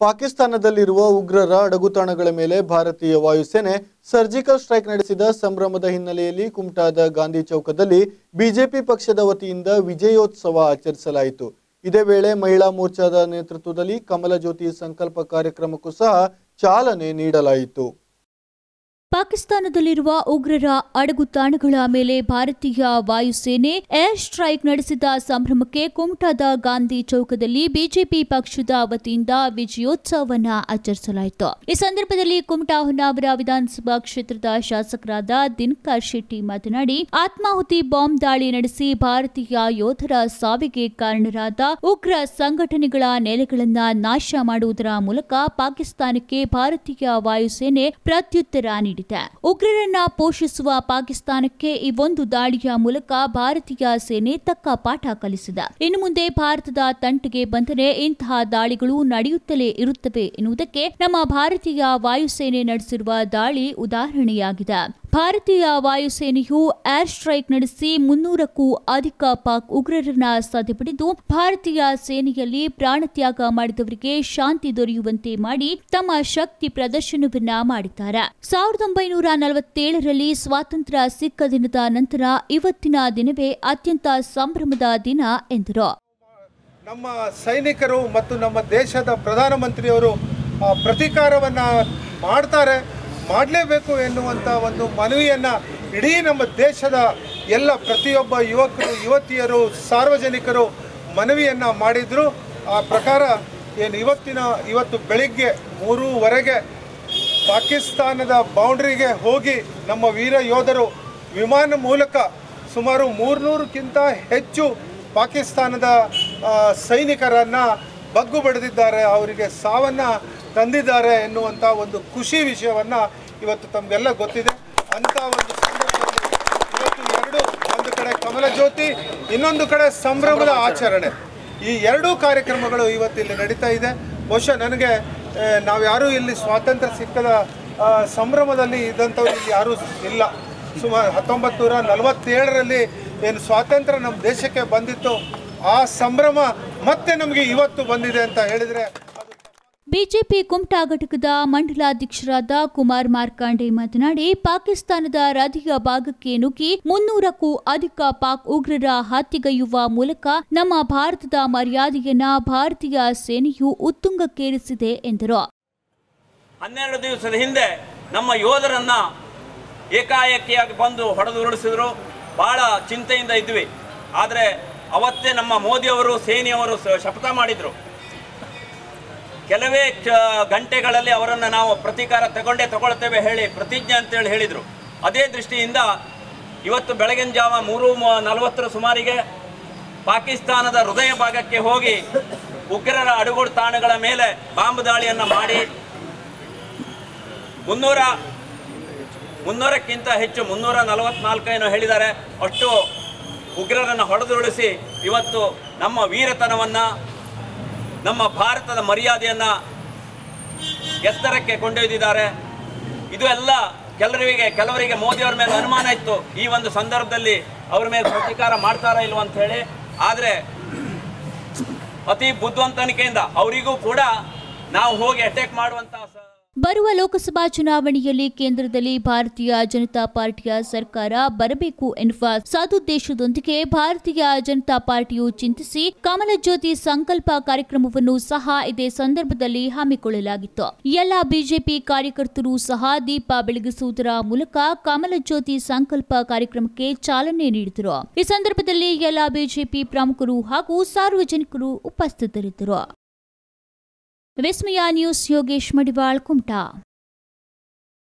ಪಾಕಿಸ್ತಾನದಲ್ಲಿರುವ ಉಗ್ರರ ಅಡಗುತಾಣಗಳ ಮೇಲೆ ಭಾರತೀಯ ವಾಯುಸೇನೆ ಸರ್ಜಿಕಲ್ ಸ್ಟ್ರೈಕ್ ನಡೆಸಿದ ಸಂಭ್ರಮದ ಹಿನ್ನೆಲೆಯಲ್ಲಿ ಕುಮಟಾದ ಗಾಂಧಿ ಚೌಕದಲ್ಲಿ ಬಿಜೆಪಿ ಪಕ್ಷದ ವತಿಯಿಂದ ವಿಜಯೋತ್ಸವ ಆಚರಿಸಲಾಯಿತು ಇದೇ ವೇಳೆ ಮಹಿಳಾ ಮೋರ್ಚಾದ ನೇತೃತ್ವದಲ್ಲಿ ಕಮಲ ಜ್ಯೋತಿ ಸಂಕಲ್ಪ ಕಾರ್ಯಕ್ರಮಕ್ಕೂ ಸಹ ಚಾಲನೆ ನೀಡಲಾಯಿತು ಪಾಕಿಸ್ತಾನದಲ್ಲಿರುವ ಉಗ್ರರ ಅಡಗುತಾಣಗಳ ಮೇಲೆ ಭಾರತೀಯ ವಾಯುಸೇನೆ ಏರ್ ಸ್ಟ್ರೈಕ್ ನಡೆಸಿದ ಸಂಭ್ರಮಕ್ಕೆ ಕುಮಟಾದ ಗಾಂಧಿ ಚೌಕದಲ್ಲಿ ಬಿಜೆಪಿ ಪಕ್ಷದ ವತಿಯಿಂದ ವಿಜಯೋತ್ಸವವನ್ನು ಆಚರಿಸಲಾಯಿತು ಈ ಸಂದರ್ಭದಲ್ಲಿ ಕುಮಟಾ ಹೊನ್ನಾವರ ವಿಧಾನಸಭಾ ಕ್ಷೇತ್ರದ ಶಾಸಕರಾದ ದಿನಕರ್ ಶೆಟ್ಟಿ ಮಾತನಾಡಿ ಆತ್ಮಾಹುತಿ ಬಾಂಬ್ ದಾಳಿ ನಡೆಸಿ ಭಾರತೀಯ ಯೋಧರ ಸಾವಿಗೆ ಕಾರಣರಾದ ಉಗ್ರ ಸಂಘಟನೆಗಳ ನೆಲೆಗಳನ್ನ ನಾಶ ಮಾಡುವುದರ ಮೂಲಕ ಪಾಕಿಸ್ತಾನಕ್ಕೆ ಭಾರತೀಯ ವಾಯುಸೇನೆ ಪ್ರತ್ಯುತ್ತರ ನೀಡಿದೆ ಉಗ್ರರನ್ನ ಪೋಷಿಸುವ ಪಾಕಿಸ್ತಾನಕ್ಕೆ ಈ ಒಂದು ದಾಳಿಯ ಮೂಲಕ ಭಾರತೀಯ ಸೇನೆ ತಕ್ಕ ಪಾಠ ಕಲಿಸಿದೆ ಇನ್ನು ಮುಂದೆ ಭಾರತದ ತಂಟೆಗೆ ಬಂದರೆ ಇಂತಹ ದಾಳಿಗಳು ನಡೆಯುತ್ತಲೇ ಇರುತ್ತವೆ ಎನ್ನುವುದಕ್ಕೆ ನಮ್ಮ ಭಾರತೀಯ ವಾಯುಸೇನೆ ನಡೆಸಿರುವ ದಾಳಿ ಉದಾಹರಣೆಯಾಗಿದೆ ಭಾರತೀಯ ವಾಯುಸೇನೆಯು ಏರ್ ಸ್ಟ್ರೈಕ್ ನಡೆಸಿ ಮುನ್ನೂರಕ್ಕೂ ಅಧಿಕ ಪಾಕ್ ಉಗ್ರರನ್ನ ಸದೆಬಡಿದು ಭಾರತೀಯ ಸೇನೆಯಲ್ಲಿ ಪ್ರಾಣತ್ಯಾಗ ಮಾಡಿದವರಿಗೆ ಶಾಂತಿ ದೊರೆಯುವಂತೆ ಮಾಡಿ ತಮ್ಮ ಶಕ್ತಿ ಪ್ರದರ್ಶನವನ್ನ ಮಾಡಿದ್ದಾರೆ ಸಾವಿರದ ಒಂಬೈನೂರ ನಲವತ್ತೇಳರಲ್ಲಿ ಸ್ವಾತಂತ್ರ್ಯ ಸಿಕ್ಕ ದಿನದ ನಂತರ ಇವತ್ತಿನ ದಿನವೇ ಅತ್ಯಂತ ಸಂಭ್ರಮದ ದಿನ ಎಂದರು ನಮ್ಮ ಸೈನಿಕರು ಮತ್ತು ನಮ್ಮ ದೇಶದ ಪ್ರಧಾನಮಂತ್ರಿಯವರು ಆ, ಪ್ರತೀಕಾರವನ್ನು ಮಾಡ್ತಾರೆ ಮಾಡಲೇಬೇಕು ಎನ್ನುವಂಥ ಒಂದು ಮನವಿಯನ್ನು ಇಡೀ ನಮ್ಮ ದೇಶದ ಎಲ್ಲ ಪ್ರತಿಯೊಬ್ಬ ಯುವಕರು ಯುವತಿಯರು ಸಾರ್ವಜನಿಕರು ಮನವಿಯನ್ನು ಮಾಡಿದರು ಆ ಪ್ರಕಾರ ಏನು ಇವತ್ತಿನ ಇವತ್ತು ಬೆಳಿಗ್ಗೆ ಮೂರುವರೆಗೆ ಪಾಕಿಸ್ತಾನದ ಬೌಂಡ್ರಿಗೆ ಹೋಗಿ ನಮ್ಮ ವೀರ ಯೋಧರು ವಿಮಾನ ಮೂಲಕ ಸುಮಾರು ಮೂರ್ನೂರಕ್ಕಿಂತ ಹೆಚ್ಚು ಪಾಕಿಸ್ತಾನದ ಆ, ಸೈನಿಕರನ್ನ ಬಗ್ಗು ಬಡಿದಿದ್ದಾರೆ ಅವರಿಗೆ ಸಾವನ್ನ ತಂದಿದ್ದಾರೆ ಎನ್ನುವಂಥ ಒಂದು ಖುಷಿ ವಿಷಯವನ್ನ ಇವತ್ತು ತಮಗೆಲ್ಲ ಗೊತ್ತಿದೆ ಅಂತ ಒಂದು ಸಂದರ್ಭದಲ್ಲಿ ಇವತ್ತು ಎರಡು ಒಂದು ಕಡೆ ಕಮಲ ಜ್ಯೋತಿ ಇನ್ನೊಂದು ಕಡೆ ಸಂಭ್ರಮದ ಆಚರಣೆ ಈ ಎರಡೂ ಕಾರ್ಯಕ್ರಮಗಳು ಇವತ್ತು ಇಲ್ಲಿ ನಡೀತಾ ಇದೆ ಬಹುಶಃ ನನಗೆ ಆ, ನಾವ್ಯಾರೂ ಇಲ್ಲಿ ಸ್ವಾತಂತ್ರ್ಯ ಸಿಕ್ಕದ ಆ, ಸಂಭ್ರಮದಲ್ಲಿ ಇದ್ದಂಥವ್ರು ಇಲ್ಲಿ ಯಾರೂ ಇಲ್ಲ ಸುಮಾರು ಹತ್ತೊಂಬತ್ತು ನೂರ ನಲವತ್ತೇಳರಲ್ಲಿ ಏನು ಸ್ವಾತಂತ್ರ್ಯ ನಮ್ಮ ದೇಶಕ್ಕೆ ಬಂದಿತ್ತು ಆ ಸಂಭ್ರಮ ಮತ್ತೆ ನಮಗೆ ಇವತ್ತು ಬಂದಿದೆ ಅಂತ ಹೇಳಿದರೆ ಅದು ಬಿಜೆಪಿ ಕುಮಟಾ ಘಟಕದ ಮಂಡಲಾಧ್ಯಕ್ಷರಾದ ಕುಮಾರ್ ಮಾರ್ಕಾಂಡೆ ಮಾತನಾಡಿ ಪಾಕಿಸ್ತಾನದ ಹೃದಯ ಭಾಗಕ್ಕೆ ನುಗ್ಗಿ ಮುನ್ನೂರಕ್ಕೂ ಅಧಿಕ ಪಾಕ್ ಉಗ್ರರ ಹತ್ಯೆಗೈಯುವ ಮೂಲಕ ನಮ್ಮ ಭಾರತದ ಮರ್ಯಾದೆಯನ್ನ ಭಾರತೀಯ ಸೇನೆಯು ಉತ್ತುಂಗಕ್ಕೇರಿಸಿದೆ ಎಂದರು ಹನ್ನೆರಡು ದಿವಸದ ಹಿಂದೆ ನಮ್ಮ ಯೋಧರನ್ನ ಏಕಾಏಕಿಯಾಗಿ ಬಂದು ಹೊಡೆದು ಉರುಳಿಸಿದ್ರು ಬಹಳ ಚಿಂತೆಯಿಂದ ಇದ್ವಿ ಆದರೆ ಅವತ್ತೇ ನಮ್ಮ ಮೋದಿಯವರು ಸೇನೆಯವರು ಸ- ಶಪಥ ಮಾಡಿದರು ಕೆಲವೇ ಚ- ಗಂಟೆಗಳಲ್ಲಿ ಅವರನ್ನು ನಾವು ಪ್ರತೀಕಾರ ತಗೊಂಡೇ ತಗೊಳ್ತೇವೆ ಹೇಳಿ ಪ್ರತಿಜ್ಞೆ ಅಂತೇಳಿ ಹೇಳಿದರು ಅದೇ ದೃಷ್ಟಿಯಿಂದ ಇವತ್ತು ಬೆಳಗಿನ ಜಾವ ಮೂರು ಮ- ನಲವತ್ತರ ಸುಮಾರಿಗೆ ಪಾಕಿಸ್ತಾನದ ಹೃದಯ ಭಾಗಕ್ಕೆ ಹೋಗಿ ಉಗ್ರರ ಅಡುಗೊಡು ತಾಣಗಳ ಮೇಲೆ ಬಾಂಬ್ ದಾಳಿಯನ್ನು ಮಾಡಿ ಮುನ್ನೂರ ಮುನ್ನೂರಕ್ಕಿಂತ ಹೆಚ್ಚು ಮುನ್ನೂರ ನಲವತ್ನಾಲ್ಕು ಏನೋ ಹೇಳಿದ್ದಾರೆ ಅಷ್ಟು ಉಗ್ರರನ್ನು ಹೊಡೆದುರುಳಿಸಿ ಇವತ್ತು ನಮ್ಮ ವೀರತನವನ್ನು ನಮ್ಮ ಭಾರತದ ಮರ್ಯಾದೆಯನ್ನು ಎತ್ತರಕ್ಕೆ ಕೊಂಡೊಯ್ದಿದ್ದಾರೆ ಇದು ಎಲ್ಲ ಕೆಲವರಿಗೆ ಕೆಲವರಿಗೆ ಮೋದಿಯವರ ಮೇಲೆ ಅನುಮಾನ ಇತ್ತು ಈ ಒಂದು ಸಂದರ್ಭದಲ್ಲಿ ಅವರ ಮೇಲೆ ಪ್ರತೀಕಾರ ಮಾಡ್ತಾರಾ ಇಲ್ವ ಅಂತ ಹೇಳಿ ಆದರೆ ಅತಿ ಬುದ್ಧಿವಂತನಿಕೆಯಿಂದ ಅವರಿಗೂ ಕೂಡ ನಾವು ಹೋಗಿ ಅಟ್ಯಾಕ್ ಮಾಡುವಂಥ ಸ- ಬರುವ ಲೋಕಸಭಾ ಚುನಾವಣೆಯಲ್ಲಿ ಕೇಂದ್ರದಲ್ಲಿ ಭಾರತೀಯ ಜನತಾ ಪಾರ್ಟಿಯ ಸರ್ಕಾರ ಬರಬೇಕು ಎನ್ನುವ ಸದುದ್ದೇಶದೊಂದಿಗೆ ಭಾರತೀಯ ಜನತಾ ಪಾರ್ಟಿಯು ಚಿಂತಿಸಿ ಕಮಲ ಜ್ಯೋತಿ ಸಂಕಲ್ಪ ಕಾರ್ಯಕ್ರಮವನ್ನು ಸಹ ಇದೇ ಸಂದರ್ಭದಲ್ಲಿ ಹಮ್ಮಿಕೊಳ್ಳಲಾಗಿತ್ತು ಎಲ್ಲ ಬಿಜೆಪಿ ಕಾರ್ಯಕರ್ತರು ಸಹ ದೀಪ ಬೆಳಗಿಸುವುದರ ಮೂಲಕ ಕಮಲ ಜ್ಯೋತಿ ಸಂಕಲ್ಪ ಕಾರ್ಯಕ್ರಮಕ್ಕೆ ಚಾಲನೆ ನೀಡಿದರು ಈ ಸಂದರ್ಭದಲ್ಲಿ ಎಲ್ಲ ಬಿಜೆಪಿ ಪ್ರಮುಖರು ಹಾಗೂ ಸಾರ್ವಜನಿಕರು ಉಪಸ್ಥಿತರಿದ್ದರು ವಿಸ್ಮಯ ನ್ಯೂಸ್ ಯೋಗೇಶ್ ಮಡಿವಾಳ್ ಕುಮಟಾ